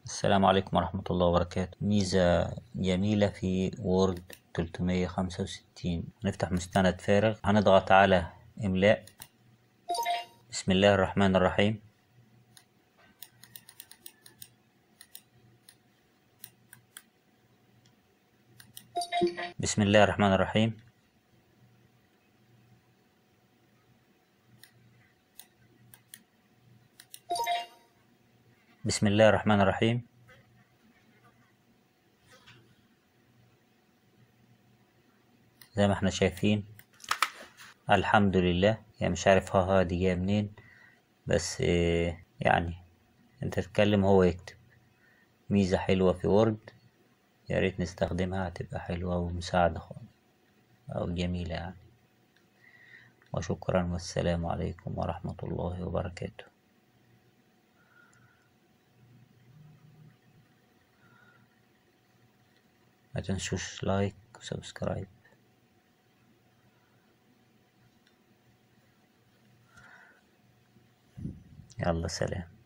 السلام عليكم ورحمة الله وبركاته ميزة جميلة في وورد تلتمية خمسة وستين هنفتح مستند فارغ هنضغط على إملاء بسم الله الرحمن الرحيم بسم الله الرحمن الرحيم بسم الله الرحمن الرحيم زي ما احنا شايفين الحمد لله يعني مش عارف ها ها دي جايه منين بس اه يعني انت تتكلم هو يكتب ميزة حلوة في وورد يا ريت نستخدمها هتبقى حلوة ومساعدة خالص أو جميلة يعني وشكرا والسلام عليكم ورحمة الله وبركاته ما تنسوش لايك وسبسكرايب يلا سلام